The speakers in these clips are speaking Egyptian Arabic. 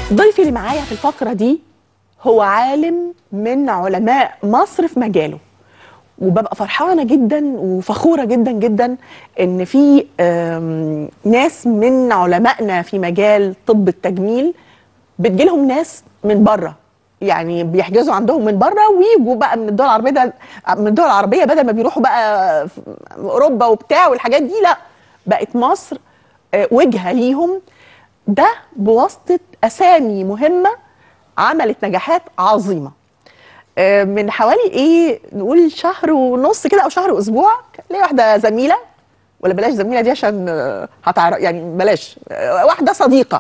ضيفي اللي معايا في الفقرة دي هو عالم من علماء مصر في مجاله وببقى فرحانة جدا وفخورة جدا جدا ان في آم، ناس من علمائنا في مجال طب التجميل بتجيلهم ناس من بره يعني بيحجزوا عندهم من بره ويجوا بقى من الدول العربيه ده من الدول العربيه بدل ما بيروحوا بقى في اوروبا وبتاع والحاجات دي لا بقت مصر آه، وجهه ليهم ده بواسطه اسامي مهمه عملت نجاحات عظيمه آه، من حوالي ايه نقول شهر ونص كده او شهر واسبوع كان ليا واحده زميله ولا بلاش زميله دي عشان آه، هتعرف يعني بلاش آه، واحده صديقه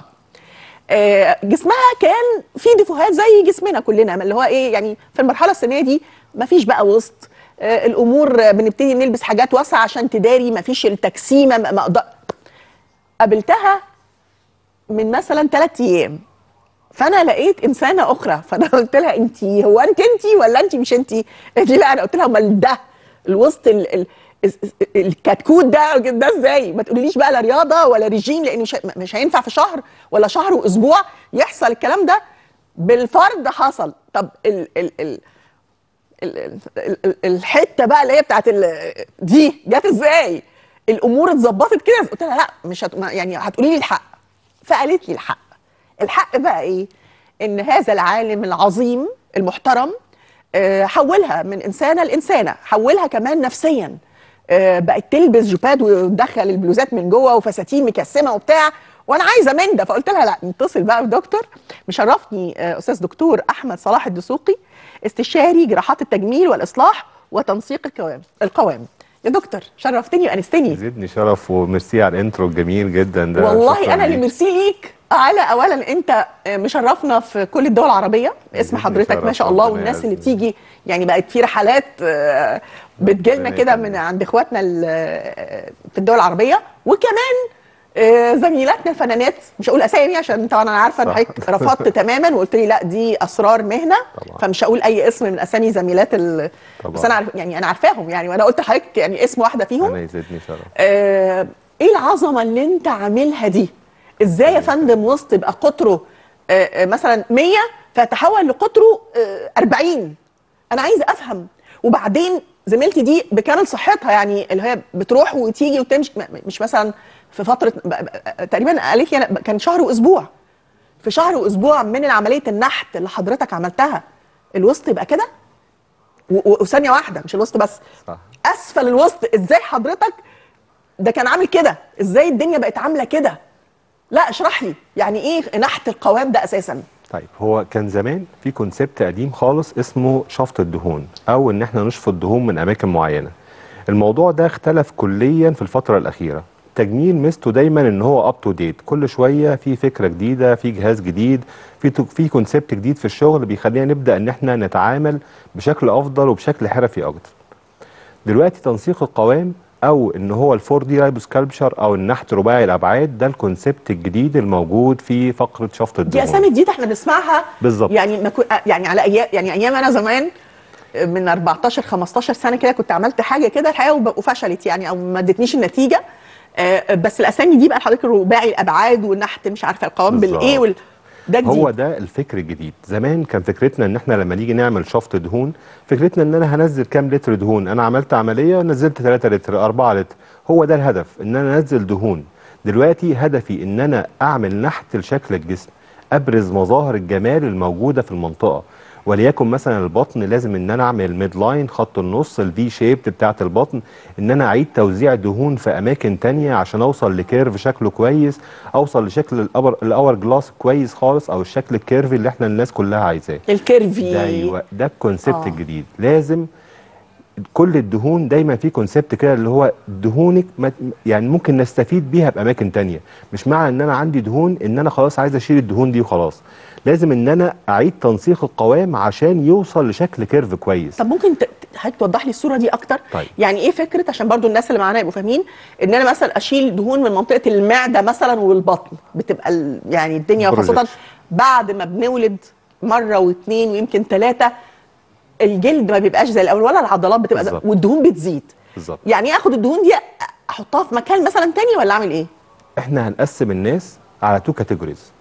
آه، جسمها كان فيه ديفوهات زي جسمنا كلنا اللي هو ايه يعني في المرحله السنيه دي مفيش بقى وسط آه، الامور آه، بنبتدي نلبس حاجات واسعه عشان تداري مفيش التجسيمه ما ما أقدر قابلتها من مثلا ثلاث ايام فانا لقيت انسانه اخرى فانا قلت لها انت هو انت انت ولا انت مش انت قالت لي لا انا قلت لها امال ده الوسط ال ال الكتكوت ده ده ازاي ما تقوليليش بقى لا رياضه ولا ريجيم لان مش مش هينفع في شهر ولا شهر واسبوع يحصل الكلام ده بالفرد حصل طب ال ال ال ال- ال- ال- الحته بقى اللي هي بتاعت ال- دي جت ازاي الامور اتظبطت كده قلت لها لا مش هت... ما- يعني هتقولي لي الحق فقالت لي الحق الحق بقى ايه ان هذا العالم العظيم المحترم آه، حولها من انسانه لانسانه حولها كمان نفسيا آه، بقت تلبس جوبات وتدخل البلوزات من جوه وفساتين مكسمه وبتاع وانا عايزه من ده فقلت لها لا نتصل بقى بدكتور مشرفني آه، استاذ دكتور احمد صلاح الدسوقي استشاري جراحات التجميل والاصلاح وتنسيق القوام القوام يا دكتور شرفتني وانستني زدني شرف وميرسي على الانترو الجميل جدا ده والله شكراً انا اللي ليك. ميرسي ليك على اولا انت مشرفنا في كل الدول العربيه اسم يزيدني حضرتك ما شرف، شاء الله ربنا والناس اللي يعزك. بتيجي يعني بقت في رحلات آه، بتجيلنا ربنا كده يخليك. من عند اخواتنا ال- آه، في الدول العربيه وكمان آه، زميلاتنا الفنانات مش هقول اسامي عشان طبعا انا عارفه ان صح. حضرتك رفضت تماما وقلت لي لا دي اسرار مهنه طبعا. فمش هقول اي اسم من اسامي زميلات ال... طبعا. بس انا عارف يعني انا عارفاهم يعني وانا قلت لحضرتك يعني اسم واحده فيهم انا يزيدني شرف آه، ايه العظمه اللي انت عاملها دي ازاي يا فندم وسط يبقى قطره آه، آه، مثلا 100 فيتحول لقطره آه، 40 انا عايزه افهم وبعدين زميلتي دي بكامل صحتها يعني اللي هي بتروح وتيجي وتمشي م- مش مثلا في فتره ب- ب- تقريبا قالت لي أنا كان شهر واسبوع في شهر واسبوع من عمليه النحت اللي حضرتك عملتها الوسط يبقى كده و- و- وثانيه واحده مش الوسط بس صح اسفل الوسط ازاي حضرتك ده كان عامل كده ازاي الدنيا بقت عامله كده لا اشرح لي يعني ايه نحت القوام ده اساسا طيب هو كان زمان في كونسيبت قديم خالص اسمه شفط الدهون او ان احنا نشفط دهون من اماكن معينه الموضوع ده اختلف كليا في الفتره الاخيره تجميل ميزته دايما ان هو اب تو ديت كل شويه في فكره جديده في جهاز جديد في تو- في كونسيبت جديد في الشغل بيخلينا نبدا ان احنا نتعامل بشكل افضل وبشكل حرفي اكتر دلوقتي تنسيق القوام او ان هو الفور دي رايبوسكالبشر او النحت رباعي الابعاد ده الكونسيبت الجديد الموجود في فقره شفط دي الدهون اسامي جديده احنا بنسمعها بالظبط. يعني ما كو... يعني على ايام يعني ايام انا زمان من 14 15 سنه كده كنت عملت حاجه كده الحقيقه وب- وفشلت يعني او ما ادتنيش النتيجه آه، بس الاسامي دي بقى حضرتك الرباعي الابعاد والنحت مش عارفه القوام بالظبط. بالايه وال... ده جديد هو ده الفكر الجديد زمان كان فكرتنا ان احنا لما نيجي نعمل شفط دهون فكرتنا ان انا هنزل كام لتر دهون انا عملت عمليه نزلت 3 لتر 4 لتر هو ده الهدف ان انا انزل دهون دلوقتي هدفي ان انا اعمل نحت لشكل الجسم ابرز مظاهر الجمال الموجوده في المنطقه وليكن مثلا البطن لازم ان انا اعمل ميد لاين خط النص الفي شيب بتاعه البطن ان انا اعيد توزيع دهون في اماكن تانية عشان اوصل لكيرف شكله كويس اوصل لشكل الأبر الاور جلاس كويس خالص او الشكل الكيرفي اللي احنا الناس كلها عايزاه الكيرفي ده ايوه ده الكونسيبت آه. الجديد لازم كل الدهون دايما في كونسيبت كده اللي هو دهونك ما يعني ممكن نستفيد بيها باماكن تانية مش معنى ان انا عندي دهون ان انا خلاص عايز اشيل الدهون دي وخلاص لازم ان انا اعيد تنسيق القوام عشان يوصل لشكل كيرف كويس طب ممكن ت- ت- حضرتك توضح لي الصوره دي اكتر طيب. يعني ايه فكره عشان برضو الناس اللي معانا يبقوا فاهمين ان انا مثلا اشيل دهون من منطقه المعده مثلا والبطن بتبقى ال- يعني الدنيا وخاصه بروجكشن. بعد ما بنولد مره واثنين ويمكن ثلاثه الجلد ما بيبقاش زي الاول ولا العضلات بتبقى زي بالظبط. والدهون بتزيد بالظبط يعني ايه اخد الدهون دي احطها في مكان مثلا تاني ولا اعمل ايه احنا هنقسم الناس على تو كاتيجوريز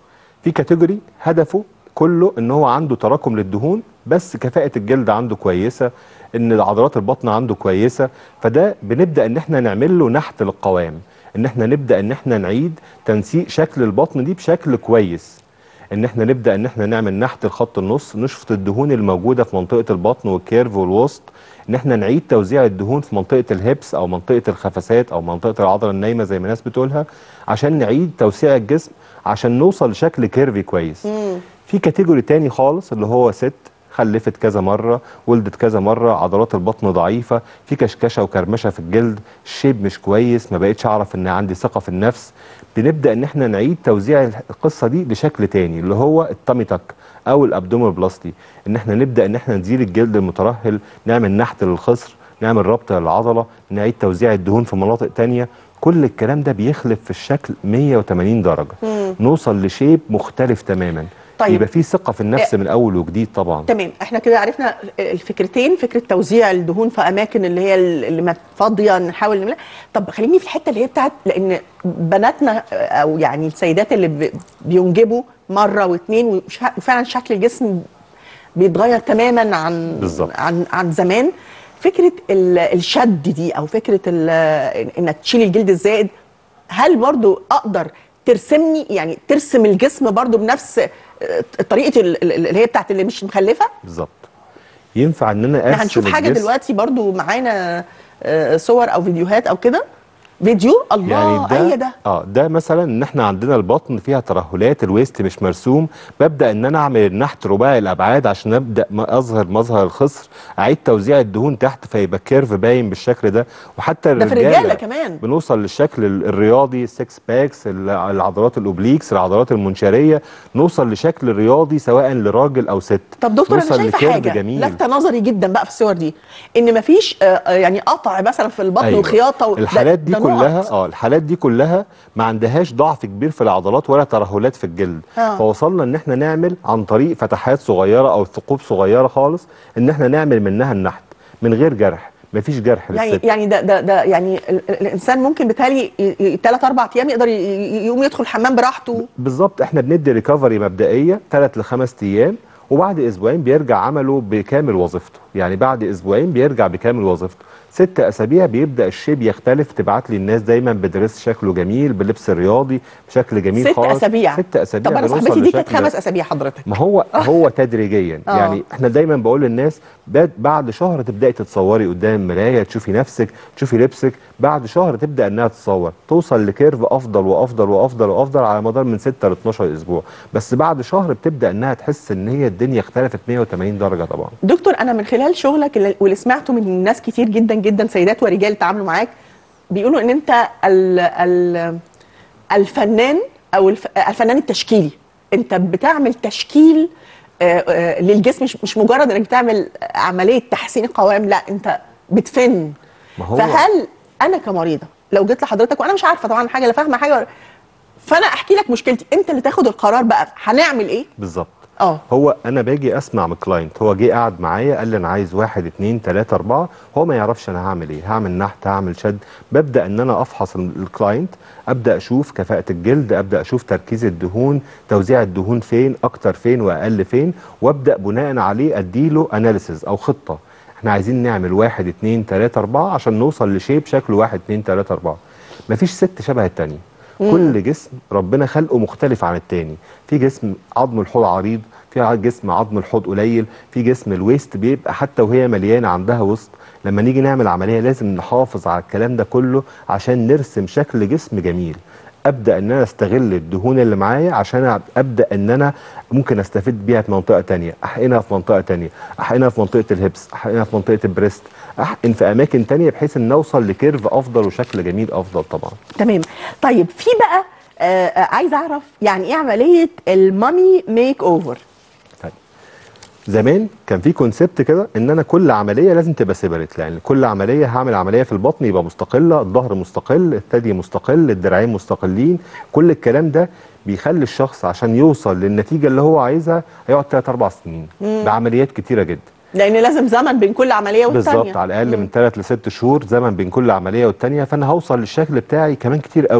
في كاتيجوري هدفه كله ان هو عنده تراكم للدهون بس كفاءه الجلد عنده كويسه ان عضلات البطن عنده كويسه فده بنبدا ان احنا نعمل له نحت للقوام ان احنا نبدا ان احنا نعيد تنسيق شكل البطن دي بشكل كويس ان احنا نبدا ان احنا نعمل نحت الخط النص نشفط الدهون الموجوده في منطقه البطن والكيرف والوسط ان احنا نعيد توزيع الدهون في منطقه الهبس او منطقه الخفسات او منطقه العضله النايمه زي ما الناس بتقولها عشان نعيد توسيع الجسم عشان نوصل لشكل كيرفي كويس في كاتيجوري تاني خالص اللي هو ست خلفت كذا مرة ولدت كذا مرة عضلات البطن ضعيفة في كشكشة وكرمشة في الجلد الشيب مش كويس ما بقتش أعرف إن عندي ثقة في النفس بنبدأ إن إحنا نعيد توزيع القصة دي بشكل تاني اللي هو التامي تاك أو الأبدومين بلاستي إن إحنا نبدأ إن إحنا نزيل الجلد المترهل نعمل نحت للخصر نعمل ربط للعضلة نعيد توزيع الدهون في مناطق تانية كل الكلام ده بيخلف في الشكل 180 درجة نوصل لشيب مختلف تماما طيب. يبقى في ثقة في النفس من أول وجديد طبعا تمام احنا كده عرفنا الفكرتين فكره توزيع الدهون في اماكن اللي هي اللي ما فاضيه نحاول نعملها طب خليني في الحته اللي هي بتاعت لان بناتنا او يعني السيدات اللي بي- بينجبوا مره واثنين وفعلا شكل الجسم بيتغير تماما عن بالظبط. عن عن زمان فكره ال- الشد دي او فكره ال- انك تشيل الجلد الزائد هل برضو اقدر ترسمني يعني ترسم الجسم برضو بنفس آه، طريقه ال- ال- اللي هي بتاعت اللي مش مخلفه بالظبط ينفع ان انا احنا ارسم هنشوف حاجه الجسم دلوقتي برضو معانا آه، صور او فيديوهات او كده فيديو الله يعني ده اي ده اه ده مثلا ان احنا عندنا البطن فيها ترهلات الويست مش مرسوم ببدا ان انا اعمل النحت رباعي الابعاد عشان ابدا ما اظهر مظهر الخصر اعيد توزيع الدهون تحت فيبقى كيرف باين بالشكل ده وحتى ده في الرجاله الرجالة كمان. بنوصل للشكل ال- الرياضي السكس باكس ال- العضلات الاوبليكس العضلات المنشاريه نوصل لشكل رياضي سواء لراجل او ست طب دكتور انا نوصل شايفه لكيرف حاجه جميل لافته نظري جدا بقى في الصور دي ان مفيش آه، آه، يعني قطع مثلا في البطن أيوة. وخياطه و- ده- الحالات دي ده كلها نقط. اه الحالات دي كلها ما عندهاش ضعف كبير في العضلات ولا ترهلات في الجلد آه. فوصلنا ان احنا نعمل عن طريق فتحات صغيره او ثقوب صغيره خالص ان احنا نعمل منها النحت من غير جرح مفيش جرح يعني للست يعني ده ده ده يعني ال- ال- الانسان ممكن بالتالي ثلاث اربع ايام يقدر ي- ي- يقوم يدخل الحمام براحته بالظبط احنا بندي ريكفري مبدئيه 3 ل 5 ايام وبعد اسبوعين بيرجع عمله بكامل وظيفته يعني بعد اسبوعين بيرجع بكامل وظيفته ست اسابيع بيبدا الشيب يختلف تبعت لي الناس دايما بدرس شكله جميل بلبس رياضي بشكل جميل ست خالص اسابيع ست اسابيع طب انا بنوصل صاحبتي دي كانت لشكل- خمس اسابيع حضرتك ما هو هو تدريجيا آه. يعني احنا دايما بقول للناس بعد- بعد شهر تبداي تتصوري قدام المرايه تشوفي نفسك تشوفي لبسك بعد شهر تبدا انها تتصور توصل لكيرف افضل وافضل وافضل وافضل على مدار من 6 ل 12 اسبوع بس بعد شهر بتبدا انها تحس ان هي الدنيا اختلفت 180 درجه طبعا دكتور انا من خلال شغلك اللي- واللي سمعته من ناس كتير جدا جدا سيدات ورجال تعاملوا معاك بيقولوا ان انت ال ال الفنان او الف الفنان التشكيلي انت بتعمل تشكيل آه، آه، للجسم مش مش مجرد انك بتعمل عمليه تحسين قوام لا انت بتفن ما هو فهل انا كمريضه لو جيت لحضرتك وانا مش عارفه طبعا حاجه لا فاهمه حاجه ولا- فانا احكي لك مشكلتي انت اللي تاخد القرار بقى هنعمل ايه بالظبط اه هو انا باجي اسمع من الكلاينت هو جه قعد معايا قال لي انا عايز واحد اتنين تلاته اربعه هو ما يعرفش انا هعمل ايه هعمل نحت هعمل شد ببدا ان انا افحص ال- الكلاينت ابدا اشوف كفاءه الجلد ابدا اشوف تركيز الدهون توزيع الدهون فين اكتر فين واقل فين وابدا بناء عليه اديله اناليسز او خطه احنا عايزين نعمل واحد اتنين تلاته اربعه عشان نوصل لشيب شكله واحد اتنين تلاته اربعه مفيش ست شبه التانيه كل جسم ربنا خلقه مختلف عن التاني في جسم عظم الحوض عريض في جسم عظم الحوض قليل في جسم الويست بيبقى حتى وهي مليانه عندها وسط لما نيجي نعمل عمليه لازم نحافظ على الكلام ده كله عشان نرسم شكل جسم جميل ابدا ان انا استغل الدهون اللي معايا عشان ابدا ان انا ممكن استفيد بيها في منطقه تانية احقنها في منطقه تانية احقنها في منطقه الهبس احقنها في منطقه البريست احقن في اماكن تانية بحيث ان نوصل لكيرف افضل وشكل جميل افضل طبعا تمام طيب في بقى آه آه عايز اعرف يعني ايه عمليه المامي ميك اوفر طيب زمان كان في كونسبت كده ان انا كل عمليه لازم تبقى سيبريت لان كل عمليه هعمل عمليه في البطن يبقى مستقله الظهر مستقل الثدي مستقل الدراعين مستقلين كل الكلام ده بيخلي الشخص عشان يوصل للنتيجه اللي هو عايزها هيقعد 3 4 سنين بعمليات كتيره جدا لان لازم زمن بين كل عمليه والثانيه بالظبط على الاقل من 3 ل 6 شهور زمن بين كل عمليه والتانيه فانا هوصل للشكل بتاعي كمان كتير قوي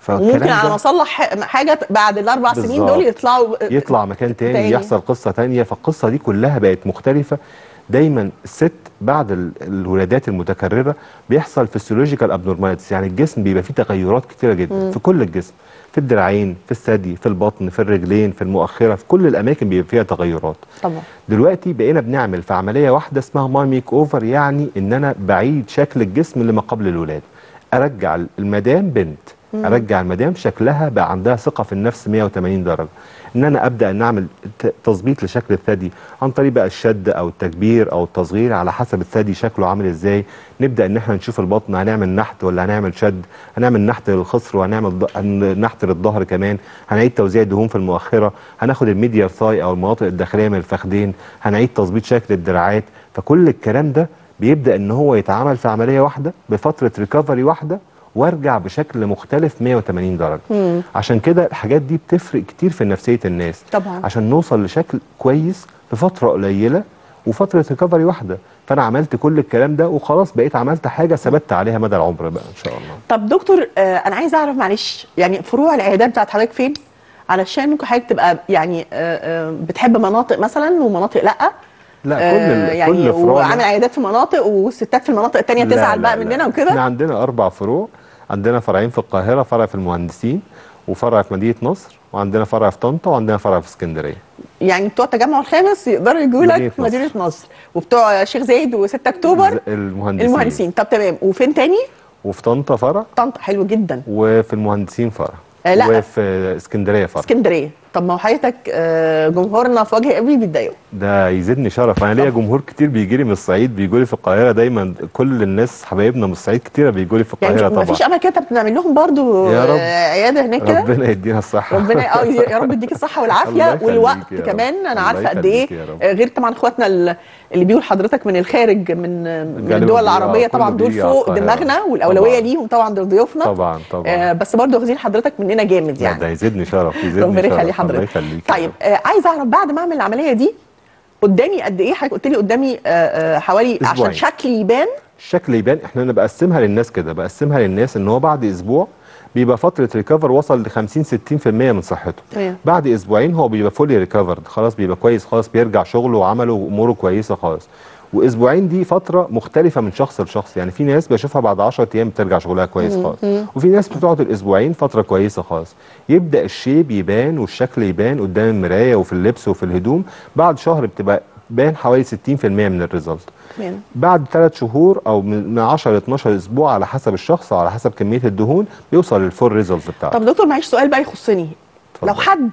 فالكلام وممكن على ده ما اصلح ح- حاجه بعد الاربع سنين بالظبط. دول يطلعوا يطلع مكان تاني, تاني. يحصل قصه تانيه فالقصه دي كلها بقت مختلفه دايما الست بعد ال- الولادات المتكرره بيحصل فيسيولوجيكال ابنورماليتيز يعني الجسم بيبقى فيه تغيرات كتيره جدا في كل الجسم في الدراعين في الثدي في البطن في الرجلين في المؤخره في كل الاماكن بيبقى فيها تغيرات طبعا دلوقتي بقينا بنعمل في عمليه واحده اسمها ماي ميك اوفر يعني ان انا بعيد شكل الجسم لما قبل الولاده ارجع المدام بنت ارجع المدام شكلها بقى عندها ثقه في النفس 180 درجه ان انا ابدا ان اعمل ت- تظبيط لشكل الثدي عن طريق بقى الشد او التكبير او التصغير على حسب الثدي شكله عامل ازاي نبدا ان احنا نشوف البطن هنعمل نحت ولا هنعمل شد هنعمل نحت للخصر وهنعمل ض- هن- نحت للظهر كمان هنعيد توزيع الدهون في المؤخره هناخد الميديال ثاي او المناطق الداخليه من الفخذين هنعيد تظبيط شكل الدراعات فكل الكلام ده بيبدا ان هو يتعامل في عمليه واحده بفتره ريكفري واحده وارجع بشكل مختلف 180 درجه مم. عشان كده الحاجات دي بتفرق كتير في نفسيه الناس طبعا. عشان نوصل لشكل كويس في فتره قليله وفتره ريكفري واحده فانا عملت كل الكلام ده وخلاص بقيت عملت حاجه ثبت عليها مدى العمر بقى ان شاء الله طب دكتور آه انا عايزه اعرف معلش يعني فروع العيادات بتاعت حضرتك فين علشان ممكن حضرتك تبقى يعني آه آه بتحب مناطق مثلا ومناطق لا لا كل آه ال- يعني كل فروعنا- وعامل عيادات في مناطق والستات في المناطق التانية لا، تزعل لا، بقى لا. مننا احنا وكده عندنا اربع فروع عندنا فرعين في القاهره فرع في المهندسين وفرع في مدينه نصر وعندنا فرع في طنطا وعندنا فرع في اسكندريه يعني بتوع التجمع الخامس يقدروا يجوا مدينة لك نصر. مدينه نصر وبتوع شيخ زايد و6 اكتوبر ز- المهندسين المهندسين طب تمام وفين تاني وفي طنطا فرع طنطا حلو جدا وفي المهندسين فرع آه، لا. وفي اسكندريه فرع اسكندريه طب ما هو حضرتك آه، جمهورنا في وجه ابري بيتضايقوا ده يزيدني شرف انا ليا جمهور كتير بيجي لي من الصعيد بيجوا لي في القاهره دايما كل الناس حبايبنا من الصعيد كتير بيجوا لي في يعني القاهره ما طبعا فيش امل كده بنعمل لهم برضو يا رب. آه، عياده هناك كده ربنا يدينا الصحه ربنا اه يا رب يديك الصحه الله والعافيه يخليك والوقت يا رب. كمان انا الله عارفه قد ايه يخليك يا رب. آه، غير طبعا اخواتنا ال- اللي بيجوا لحضرتك من الخارج من من غالباً الدول بيجوا- العربيه آه، طبعا كله دول بيجي على فوق القاهرة. دماغنا والاولويه طبعاً. ليهم طبعا دول ضيوفنا طبعا طبعا آه، بس برضو واخدين حضرتك مننا جامد لا يعني ده يزيدني شرف يزيدني ربنا شرف يخلي الله حضرتك يخليك يا طيب رب. آه عايز اعرف بعد ما اعمل العمليه دي قدامي قد ايه حضرتك قلت لي قدامي آه آه حوالي عشان أسبوعين. شكلي يبان الشكل يبان احنا انا بقسمها للناس كده بقسمها للناس ان هو بعد اسبوع بيبقى فتره ريكفر وصل ل 50 60% من صحته تمام. بعد اسبوعين هو بيبقى فولي ريكفرد خلاص بيبقى كويس خلاص بيرجع شغله وعمله واموره كويسه خالص واسبوعين دي فتره مختلفه من شخص لشخص يعني في ناس بشوفها بعد 10 ايام بترجع شغلها كويس خالص وفي ناس بتقعد الاسبوعين فتره كويسه خالص يبدا الشيب يبان والشكل يبان قدام المرايه وفي اللبس وفي الهدوم بعد شهر بتبقى بان حوالي 60% من الريزلت تمام بعد ثلاث شهور او من من 10 ل 12 اسبوع على حسب الشخص او على حسب كميه الدهون بيوصل للفول ريزلتس بتاعته طب دكتور معلش سؤال بقى يخصني اتفضل. لو حد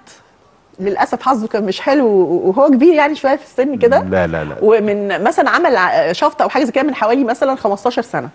للاسف حظه كان مش حلو وهو كبير يعني شويه في السن كده لا لا لا ومن مثلا عمل ع- شفط او حاجه زي كده من حوالي مثلا 15 سنه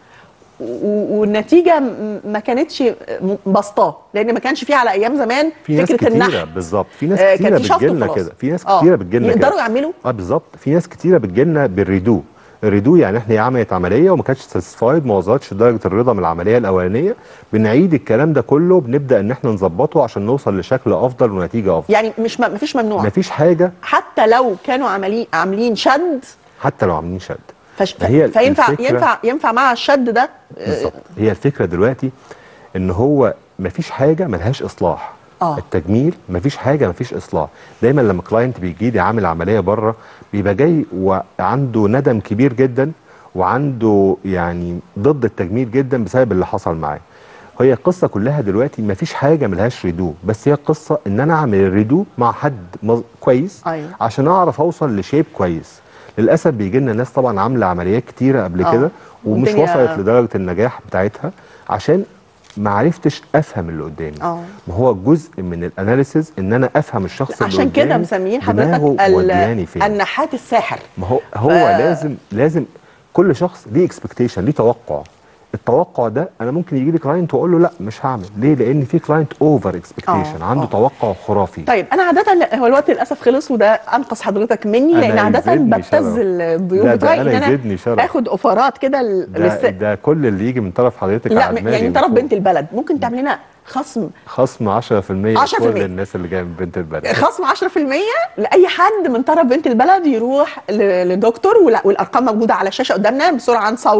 و- والنتيجه م- ما كانتش م- بسطاه لان ما كانش فيه على ايام زمان في ناس فكره كتيره النحت بالظبط في ناس آه، كتيره كان في شفط بتجيلنا وخلاص. كده في ناس آه. كتيره بتجيلنا كده يقدروا يعملوا اه بالظبط في ناس كتيره بتجيلنا بالريدو الريدو يعني احنا هي عملت عمليه وما كانتش ساتسفايد ما وصلتش لدرجه الرضا من العمليه الاولانيه بنعيد الكلام ده كله بنبدا ان احنا نظبطه عشان نوصل لشكل افضل ونتيجه افضل يعني مش ما فيش ممنوع مفيش حاجه حتى لو كانوا عاملين عاملين شد حتى لو عاملين شد فش... هي فينفع الفكرة- ينفع ينفع مع الشد ده آه، بالظبط هي الفكره دلوقتي ان هو مفيش حاجه ملهاش اصلاح آه. التجميل مفيش حاجه مفيش اصلاح دايما لما كلاينت بيجي لي عامل عمليه بره بيبقى جاي وعنده ندم كبير جدا وعنده يعني ضد التجميل جدا بسبب اللي حصل معاه هي القصه كلها دلوقتي مفيش حاجه ملهاش ريدو بس هي القصه ان انا اعمل الريدو مع حد مز- كويس أيوة. عشان اعرف اوصل لشيب كويس للاسف بيجي لنا ناس طبعا عامله عمليات كتيره قبل آه. كده ومش والدنيا- وصلت لدرجه النجاح بتاعتها عشان ما عرفتش افهم اللي قدامي آه. ما هو جزء من الاناليسز ان انا افهم الشخص اللي عشان كده قدامي مسميين دماغه حضرتك ال- مودياني فين النحات الساحر ما هو هو ف- لازم لازم كل شخص ليه اكسبكتيشن ليه توقع التوقع ده انا ممكن يجي لي كلاينت واقول له لا مش هعمل ليه لان في كلاينت اوفر اكسبكتيشن آه، عنده آه. توقع خرافي طيب انا عاده لا، هو الوقت للاسف خلص وده انقذ حضرتك مني أنا لان عاده يزيدني شرف. ببتز الضيوف لا، ده بتوعي أنا ان انا يزيدني شرف. اخد اوفرات كده ل- ده, للس... ده كل اللي يجي من طرف حضرتك لا على م- يعني دماغي من طرف من بنت فوق. البلد ممكن تعمل لنا خصم خصم 10% 10% كل الناس اللي جايه من بنت البلد خصم 10% لاي حد من طرف بنت البلد يروح ل- لدكتور ولا- والارقام موجوده على الشاشه قدامنا بسرعه نصور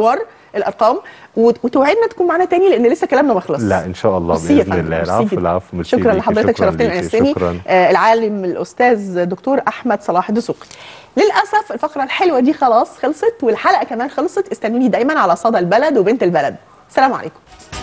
الارقام وت- وتوعدنا تكون معانا تاني لان لسه كلامنا ما خلص لا ان شاء الله ميرسي يا باذن فندم، الله ميرسي العفو جدا. العفو ميرسي شكرا ليكي، لحضرتك شكراً شرفتني ليكي، ونستني شكرا آه العالم الاستاذ دكتور احمد صلاح الدسوقي للاسف الفقره الحلوه دي خلاص خلصت والحلقه كمان خلصت استنوني دايما على صدى البلد وبنت البلد سلام عليكم